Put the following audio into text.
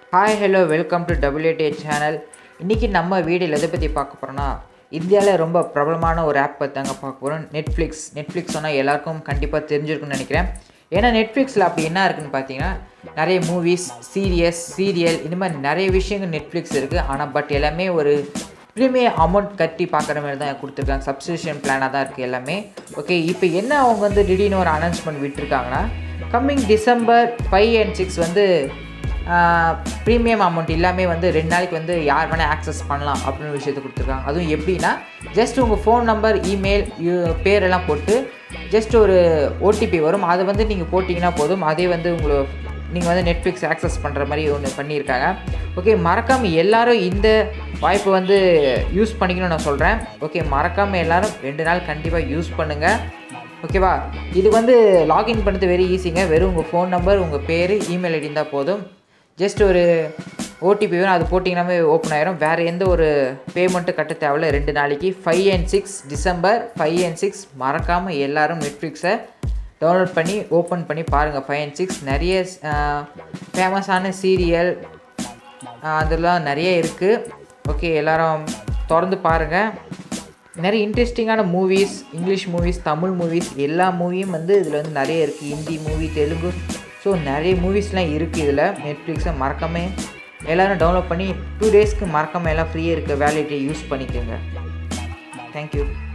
hi hello welcome to WD channel இன்றைக்கி நம்ம வீடியோவில் எதை பற்றி பார்க்க போகிறோன்னா இந்தியாவில் ரொம்ப பிரபலமான ஒரு ஆப் பற்றி தாங்க பார்க்க போகிறோம் நெட்ஃப்ளிக்ஸ் நெட்ஃப்ளிக்ஸ் சொன்னால் எல்லாருக்கும் கண்டிப்பாக தெரிஞ்சிருக்குன்னு நினைக்கிறேன் ஏன்னா நெட்ஃப்ளிக்ஸில் அப்படி என்ன இருக்குன்னு பார்த்தீங்கன்னா நிறைய மூவிஸ் சீரியஸ் சீரியல் இந்த மாதிரி நிறைய விஷயங்கள் நெட்ஃப்ளிக்ஸ் இருக்குது ஆனால் பட் எல்லாமே ஒரு ப்ரீமியம் அமௌண்ட் கட்டி பார்க்குற மாதிரி தான் கொடுத்துருக்காங்க சப்ஸ்கிரிப்ஷன் பிளானாக தான் இருக்குது எல்லாமே ஓகே இப்போ என்ன அவங்க வந்து திடீர்னு ஒரு அனௌன்ஸ்மெண்ட் விட்டுருக்காங்கன்னா coming December five and six வந்து ப்ரீமியம் அமௌண்ட் எல்லாமே வந்து ரெண்டு நாளைக்கு வந்து யார் வேணால் ஆக்சஸ் பண்ணலாம் அப்படின்னு ஒரு விஷயத்தை கொடுத்துருக்காங்க அதுவும் எப்படின்னா ஜஸ்ட் உங்கள் ஃபோன் நம்பர் இமெயில் பேரெல்லாம் போட்டு ஜஸ்ட் ஒரு ஓடிபி வரும் அதை வந்து நீங்கள் போட்டிங்கன்னா போதும் அதே வந்து உங்களை நீங்கள் வந்து நெட்ஃப்ளிக்ஸ் ஆக்சஸ் பண்ணுற மாதிரி ஒன்று பண்ணியிருக்காங்க ஓகே மறக்காமல் எல்லாரும் இந்த வாய்ப்பை வந்து யூஸ் பண்ணிக்கணும்னு நான் சொல்கிறேன் ஓகே மறக்காமல் எல்லாரும் ரெண்டு நாள் கண்டிப்பாக யூஸ் பண்ணுங்கள் ஓகேவா இது வந்து லாகின் பண்ணுறது வெரி ஈஸிங்க வெறும் உங்கள் ஃபோன் நம்பர் உங்கள் பேர் இமெயில் ஐடி இருந்தால் போதும் ஜஸ்ட் ஒரு ஓடிபி வேணும் அது போட்டிங்கனாமே ஓப்பன் ஆயிரும் வேறு எந்த ஒரு பேமெண்ட்டும் கட்ட தேவையில்ல ரெண்டு நாளைக்கு five and six December five and six மறக்காமல் எல்லாரும் நெட்ஃப்ளிக்ஸை டவுன்லோட் பண்ணி ஓப்பன் பண்ணி பாருங்கள் ஃபைவ் அண்ட் சிக்ஸ் நிறைய ஃபேமஸான சீரியல் அதெல்லாம் நிறைய இருக்குது ஓகே எல்லாரும் திறந்து பாருங்கள் நிறைய இன்ட்ரெஸ்டிங்கான movies English movies Tamil movies எல்லா மூவியும் வந்து இதில் வந்து நிறைய இருக்குது ஹிந்தி மூவி தெலுங்கு ஸோ நிறைய மூவிஸ்லாம் இருக்குது இதில் நெட்ஃப்ளிக்ஸை மறக்காம எல்லோரும் டவுன்லோட் பண்ணி டூ டேஸ்க்கு மறக்காமல் எல்லாம் ஃப்ரீயாக இருக்க வேலிட்டியை யூஸ் பண்ணிக்கோங்க தேங்க்யூ